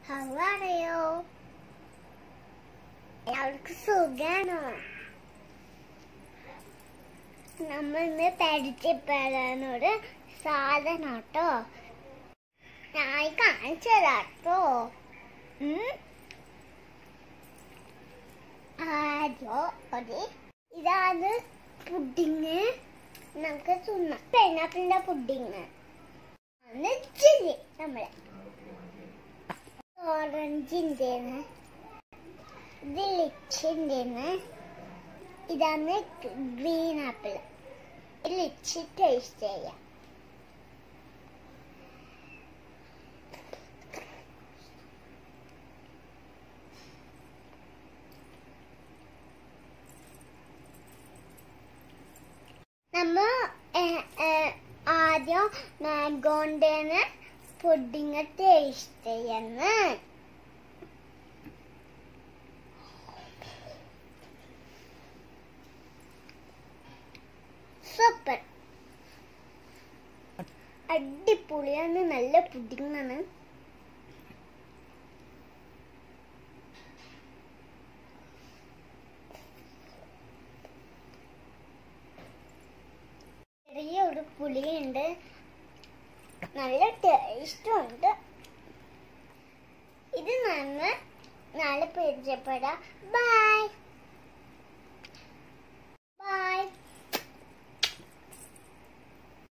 How are you? എല്ലാവർക്കും സുഖാണോ നമ്മൾ ഇന്ന് പരിചയപ്പെടാനൊരു സാധനം കേട്ടോ ഞാൻ കാണിച്ചു തരാട്ടോ ആദ്യം ഒരു ഇതാണ് പുഡിങ് നമുക്ക് തിന്നാം പൈനാപ്പിളിന്റെ പുഡിങ് ആണ് ചില്ലി നമ്മളെ ഓറഞ്ചിൻ്റെ ഇത് ലിച്ചിൻ്റെ ഇതാണ് ഗ്രീൻ ആപ്പിൾ ലിച്ചി ടേസ്റ്റ് ചെയ്യാം നമ്മ ഏഹ്, ഏഹ്, ആദ്യം മാഗോണ്ടേന്ന് പുഡിങ് ടേസ്റ്റ് ചെയ്യുന്നു സൂപ്പർ അടിപൊളിയാണ് നല്ല പുഡിങ്ങാണ് ചെറിയ ഒരു പുളിയുണ്ട് നല്ല ടേസ്റ്റും ഉണ്ട് ഇത് നമ്മൾ നാളെ പരിചയപ്പെടാം ബൈ